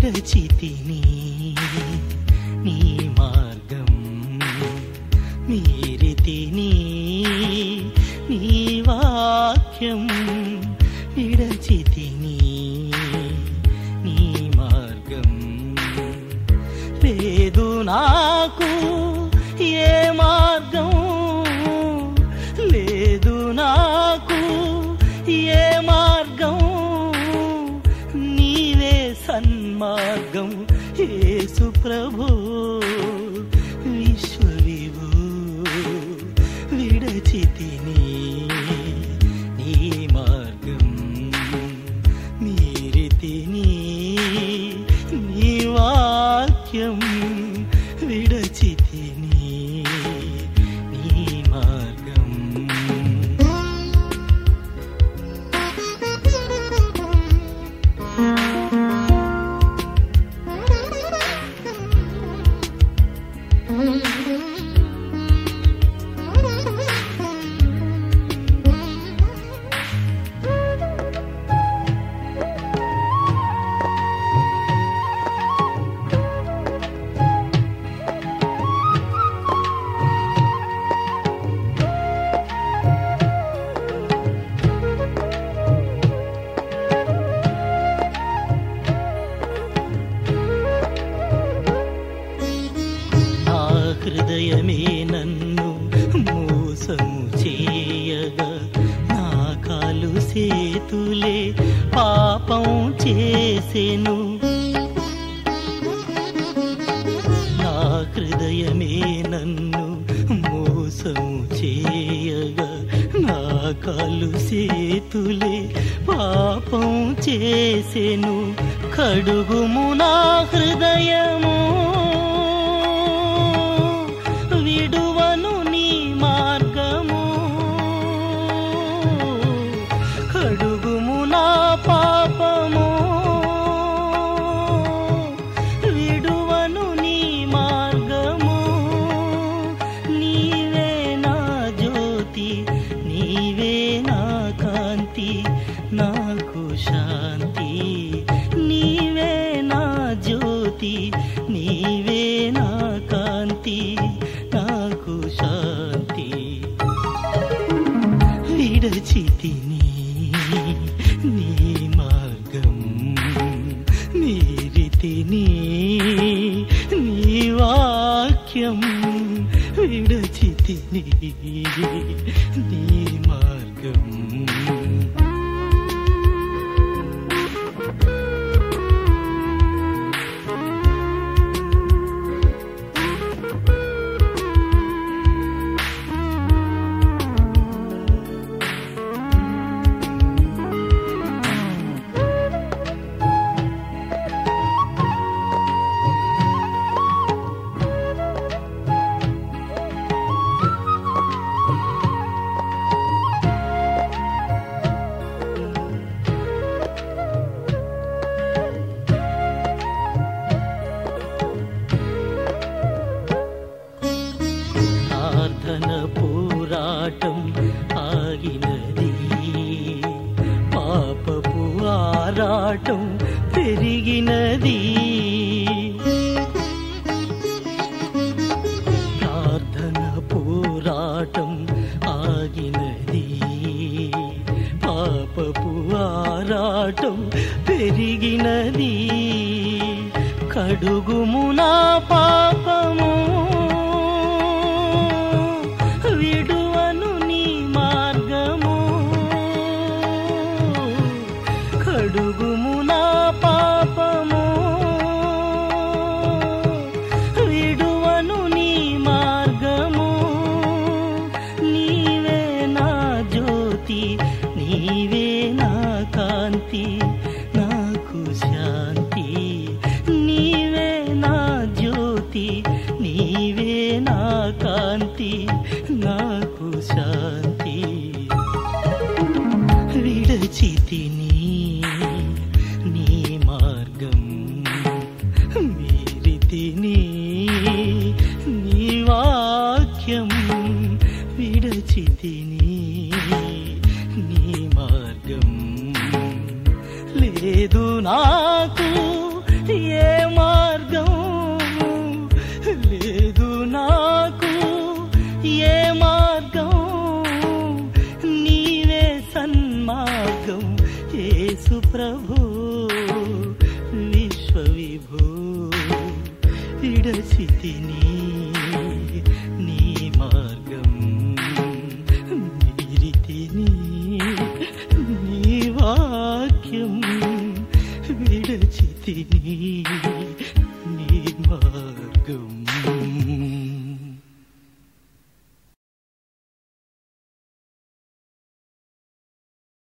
విడచితిని నీ మార్గం మీరితిని నీ వాక్యం విడచితిని నీ మార్గం లేదు నాకు ఏ మార్గం లేదు నాకు ఏ మార్గం నీవే సన్మార్గం యేసు ప్రభు విశ్వవిభు విడచితిని నీ మార్గం మీరితిని నీ వాక్యం విడచితిని నీ మార్గం నా హృదయమే నన్ను మోసము చేయగా నా కాలు సేతులే పాపం చేసెను నా హృదయమే నన్ను మోసము చేయగా నా కాలు సేతులే పాపం చేసెను కడుగుము నా హృదయము విడువను నీ మార్గము కడుగుము నా పాపము విడువను నీ మార్గము నీవే నా జ్యోతి నీవే నా కాంతి నాకు శాంతి నీవే నా జ్యోతి నీవే నా కాంతి నాకు శాంతి విడచితిని నీ మార్గం మీరితిని నీ వాక్యం విడచితిని నీ మార్గం ప్రార్థన పోరాటం ఆగినది పాపపు ఆరాటం పెరిగినది ప్రార్థన పోరాటం ఆగినది పాపపు ఆరాటం పెరిగినది కడుగుము నా పాపము విడువను నీ మార్గము కడుగుము నా పాపము విడువను నీ మార్గము నీవే నా జ్యోతి నీవే నా కాంతి నాకు శాంతి నీవే నా జ్యోతి నీవే నా కాంతి నాకు శాంతి విడచితిని నీ మార్గం మీరితిని నీ వాక్యం విడచితిని నీ మార్గం లేదు నాకు ఏ మార్గం లేదు నాకు ఏ మార్గం నీవే సన్మార్గం యేసు ప్రభు విశ్వవిభూ విడచితిని నీ మార్గం మీరితిని నీ వాక్యం విడచితిని నీ మార్గం